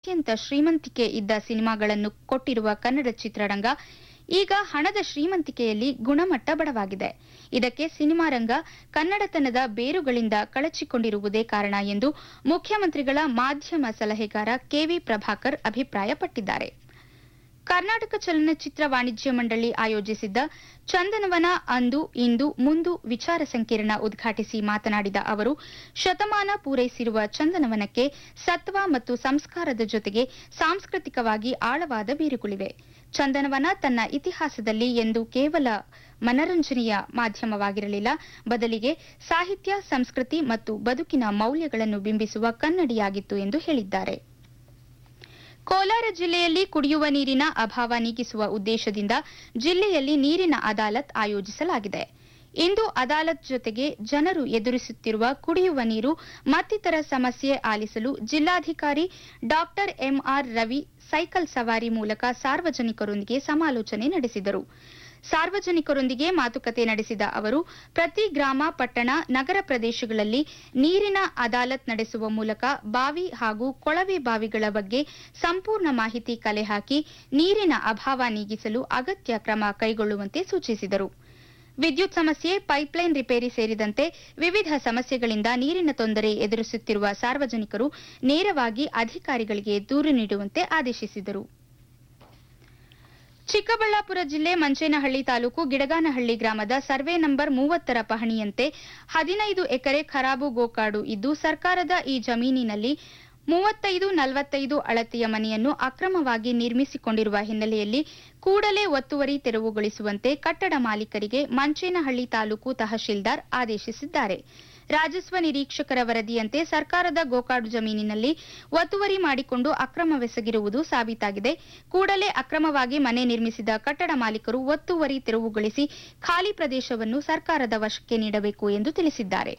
ಅತ್ಯಂತ ಶ್ರೀಮಂತಿಕೆ ಇದ್ದ ಸಿನಿಮಾಗಳನ್ನು ಕೊಟ್ಟಿರುವ ಕನ್ನಡ ಚಿತ್ರರಂಗ ಈಗ ಹಣದ ಶ್ರೀಮಂತಿಕೆಯಲ್ಲಿ ಗುಣಮಟ್ಟ ಬಡವಾಗಿದೆ ಇದಕ್ಕೆ ಸಿನಿಮಾ ರಂಗ ಕನ್ನಡತನದ ಬೇರುಗಳಿಂದ ಕಳಚಿಕೊಂಡಿರುವುದೇ ಕಾರಣ ಎಂದು ಮುಖ್ಯಮಂತ್ರಿಗಳ ಮಾಧ್ಯಮ ಸಲಹೆಗಾರ ಕೆವಿ ಪ್ರಭಾಕರ್ ಅಭಿಪ್ರಾಯಪಟ್ಟಿದ್ದಾರೆ ಕರ್ನಾಟಕ ಚಲನಚಿತ್ರ ವಾಣಿಜ್ಯ ಮಂಡಳಿ ಆಯೋಜಿಸಿದ್ದ ಚಂದನವನ ಅಂದು ಇಂದು ಮುಂದು ವಿಚಾರ ಸಂಕಿರಣ ಉದ್ಘಾಟಿಸಿ ಮಾತನಾಡಿದ ಅವರು ಶತಮಾನ ಪೂರೈಸಿರುವ ಚಂದನವನಕ್ಕೆ ಸತ್ವ ಮತ್ತು ಸಂಸ್ಕಾರದ ಜೊತೆಗೆ ಸಾಂಸ್ಕೃತಿಕವಾಗಿ ಆಳವಾದ ಬೇರುಗಳಿವೆ ಚಂದನವನ ತನ್ನ ಇತಿಹಾಸದಲ್ಲಿ ಎಂದು ಕೇವಲ ಮನರಂಜನೆಯ ಮಾಧ್ಯಮವಾಗಿರಲಿಲ್ಲ ಬದಲಿಗೆ ಸಾಹಿತ್ಯ ಸಂಸ್ಕೃತಿ ಮತ್ತು ಬದುಕಿನ ಮೌಲ್ಯಗಳನ್ನು ಬಿಂಬಿಸುವ ಕನ್ನಡಿಯಾಗಿತ್ತು ಎಂದು ಹೇಳಿದ್ದಾರೆ ಕೋಲಾರ ಜಿಲ್ಲೆಯಲ್ಲಿ ಕುಡಿಯುವ ನೀರಿನ ಅಭಾವ ನೀಗಿಸುವ ಉದ್ದೇಶದಿಂದ ಜಿಲ್ಲೆಯಲ್ಲಿ ನೀರಿನ ಅದಾಲತ್ ಆಯೋಜಿಸಲಾಗಿದೆ ಇಂದು ಅದಾಲತ್ ಜೊತೆಗೆ ಜನರು ಎದುರಿಸುತ್ತಿರುವ ಕುಡಿಯುವ ನೀರು ಮತ್ತಿತರ ಸಮಸ್ಯೆ ಆಲಿಸಲು ಜಿಲ್ಲಾಧಿಕಾರಿ ಡಾ ಎಂಆರ್ ರವಿ ಸೈಕಲ್ ಸವಾರಿ ಮೂಲಕ ಸಾರ್ವಜನಿಕರೊಂದಿಗೆ ಸಮಾಲೋಚನೆ ನಡೆಸಿದರು ಸಾರ್ವಜನಿಕರೊಂದಿಗೆ ಮಾತುಕತೆ ನಡೆಸಿದ ಅವರು ಪ್ರತಿ ಗ್ರಾಮ ಪಟ್ಟಣ ನಗರ ಪ್ರದೇಶಗಳಲ್ಲಿ ನೀರಿನ ಅದಾಲತ್ ನಡೆಸುವ ಮೂಲಕ ಬಾವಿ ಹಾಗೂ ಕೊಳವೆ ಬಾವಿಗಳ ಬಗ್ಗೆ ಸಂಪೂರ್ಣ ಮಾಹಿತಿ ಕಲೆ ಹಾಕಿ ನೀರಿನ ಅಭಾವ ನೀಗಿಸಲು ಅಗತ್ಯ ಕ್ರಮ ಕೈಗೊಳ್ಳುವಂತೆ ಸೂಚಿಸಿದರು ವಿದ್ಯುತ್ ಸಮಸ್ಯೆ ಪೈಪ್ಲೈನ್ ರಿಪೇರಿ ಸೇರಿದಂತೆ ವಿವಿಧ ಸಮಸ್ಯೆಗಳಿಂದ ನೀರಿನ ತೊಂದರೆ ಎದುರಿಸುತ್ತಿರುವ ಸಾರ್ವಜನಿಕರು ನೇರವಾಗಿ ಅಧಿಕಾರಿಗಳಿಗೆ ದೂರು ನೀಡುವಂತೆ ಆದೇಶಿಸಿದರು ಚಿಕ್ಕಬಳ್ಳಾಪುರ ಜಿಲ್ಲೆ ಮಂಚೇನಹಳ್ಳಿ ತಾಲೂಕು ಗಿಡಗಾನಹಳ್ಳಿ ಗ್ರಾಮದ ಸರ್ವೆ ನಂಬರ್ ಮೂವತ್ತರ ಪಹಣಿಯಂತೆ ಹದಿನೈದು ಎಕರೆ ಖರಾಬು ಗೋಕಾಡು ಇದ್ದು ಸರ್ಕಾರದ ಈ ಜಮೀನಿನಲ್ಲಿ ಮೂವತ್ತೈದು ನಲವತ್ತೈದು ಅಳತೆಯ ಮನೆಯನ್ನು ಅಕ್ರಮವಾಗಿ ನಿರ್ಮಿಸಿಕೊಂಡಿರುವ ಹಿನ್ನೆಲೆಯಲ್ಲಿ ಕೂಡಲೇ ಒತ್ತುವರಿ ತೆರವುಗೊಳಿಸುವಂತೆ ಕಟ್ಟಡ ಮಾಲೀಕರಿಗೆ ಮಂಚೇನಹಳ್ಳಿ ತಾಲೂಕು ತಹಶೀಲ್ದಾರ್ ಆದೇಶಿಸಿದ್ದಾರೆ ರಾಜಸ್ವ ನಿರೀಕ್ಷಕರ ವರದಿಯಂತೆ ಸರ್ಕಾರದ ಗೋಕಾಡು ಜಮೀನಿನಲ್ಲಿ ಒತ್ತುವರಿ ಮಾಡಿಕೊಂಡು ಅಕ್ರಮವೆಸಗಿರುವುದು ಸಾಬೀತಾಗಿದೆ ಕೂಡಲೇ ಅಕ್ರಮವಾಗಿ ಮನೆ ನಿರ್ಮಿಸಿದ ಕಟ್ಟಡ ಮಾಲೀಕರು ಒತ್ತುವರಿ ತೆರವುಗೊಳಿಸಿ ಖಾಲಿ ಪ್ರದೇಶವನ್ನು ಸರ್ಕಾರದ ವಶಕ್ಕೆ ನೀಡಬೇಕು ಎಂದು ತಿಳಿಸಿದ್ದಾರೆ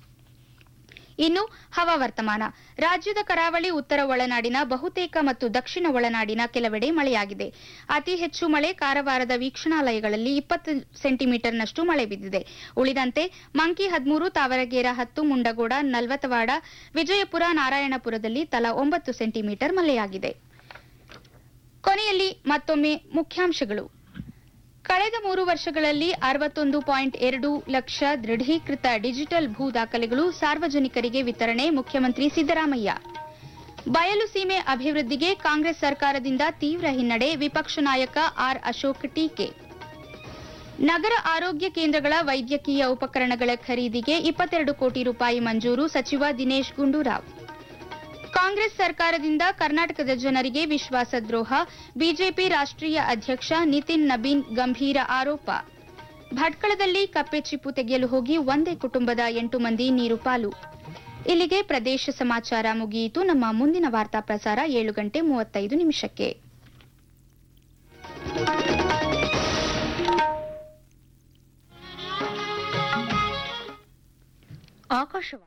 ಇನ್ನು ಹವಾವರ್ತಮಾನ ರಾಜ್ಯದ ಕರಾವಳಿ ಉತ್ತರ ಒಳನಾಡಿನ ಬಹುತೇಕ ಮತ್ತು ದಕ್ಷಿಣ ಒಳನಾಡಿನ ಕೆಲವೆಡೆ ಮಳೆಯಾಗಿದೆ ಅತಿ ಹೆಚ್ಚು ಮಳೆ ಕಾರವಾರದ ವೀಕ್ಷಣಾಲಯಗಳಲ್ಲಿ ಇಪ್ಪತ್ತು ಸೆಂಟಿಮೀಟರ್ನಷ್ಟು ಮಳೆ ಬಿದ್ದಿದೆ ಉಳಿದಂತೆ ಮಂಕಿ ಹದಿಮೂರು ತಾವರಗೇರ ಹತ್ತು ಮುಂಡಗೋಡ ನಲ್ವತವಾಡ ವಿಜಯಪುರ ನಾರಾಯಣಪುರದಲ್ಲಿ ತಲಾ ಒಂಬತ್ತು ಸೆಂಟಿಮೀಟರ್ ಮಳೆಯಾಗಿದೆ ಕೊನೆಯಲ್ಲಿ ಮತ್ತೊಮ್ಮೆ ಮುಖ್ಯಾಂಶಗಳು ಕಳೆದ ಮೂರು ವರ್ಷಗಳಲ್ಲಿ ಅರವತ್ತೊಂದು ಪಾಯಿಂಟ್ ಎರಡು ಲಕ್ಷ ದೃಢೀಕೃತ ಡಿಜಿಟಲ್ ಭೂ ದಾಖಲೆಗಳು ಸಾರ್ವಜನಿಕರಿಗೆ ವಿತರಣೆ ಮುಖ್ಯಮಂತ್ರಿ ಸಿದ್ದರಾಮಯ್ಯ ಬಯಲು ಸೀಮೆ ಅಭಿವೃದ್ಧಿಗೆ ಕಾಂಗ್ರೆಸ್ ಸರ್ಕಾರದಿಂದ ತೀವ್ರ ಹಿನ್ನಡೆ ವಿಪಕ್ಷ ನಾಯಕ ಆರ್ ಅಶೋಕ್ ಟೀಕೆ ನಗರ ಆರೋಗ್ಯ ಕೇಂದ್ರಗಳ ವೈದ್ಯಕೀಯ ಉಪಕರಣಗಳ ಖರೀದಿಗೆ ಇಪ್ಪತ್ತೆರಡು ಕೋಟಿ ರೂಪಾಯಿ ಮಂಜೂರು ಸಚಿವ ದಿನೇಶ್ ಗುಂಡೂರಾವ್ ಕಾಂಗ್ರೆಸ್ ಸರ್ಕಾರದಿಂದ ಕರ್ನಾಟಕದ ಜನರಿಗೆ ವಿಶ್ವಾಸದ್ರೋಹ ಬಿಜೆಪಿ ರಾಷ್ಟ್ರೀಯ ಅಧ್ಯಕ್ಷ ನಿತಿನ್ ನಬೀನ್ ಗಂಭೀರ ಆರೋಪ ಭಟ್ಕಳದಲ್ಲಿ ಕಪ್ಪೆ ಚಿಪ್ಪು ತೆಗೆಯಲು ಹೋಗಿ ಒಂದೇ ಕುಟುಂಬದ ಎಂಟು ಮಂದಿ ನೀರು ಪಾಲು ಇಲ್ಲಿಗೆ ಪ್ರದೇಶ ಸಮಾಚಾರ ಮುಗಿಯಿತು ನಮ್ಮ ಮುಂದಿನ ವಾರ್ತಾ ಪ್ರಸಾರ ಏಳು ಗಂಟೆ ಮೂವತ್ತೈದು ನಿಮಿಷಕ್ಕೆ ಆಕಾಶವಾಣಿ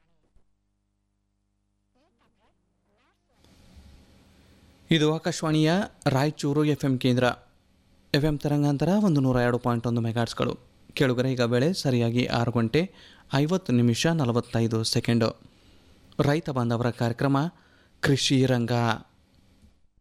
ಇದು ಆಕಾಶವಾಣಿಯ ರಾಯಚೂರು ಎಫ್ ಎಂ ಕೇಂದ್ರ ಎಫ್ ಎಂ ತರಂಗಾಂತರ ಒಂದು ನೂರ ಎರಡು ಪಾಯಿಂಟ್ ಒಂದು ಮೆಗಾಟ್ಸ್ಗಳು ಕೇಳುಗರೆ ಈಗ ವೇಳೆ ಸರಿಯಾಗಿ ಆರು ಗಂಟೆ ಐವತ್ತು ನಿಮಿಷ ನಲವತ್ತೈದು ಸೆಕೆಂಡು ರೈತ ಬಾಂಧವರ ಕಾರ್ಯಕ್ರಮ ಕೃಷಿ ರಂಗ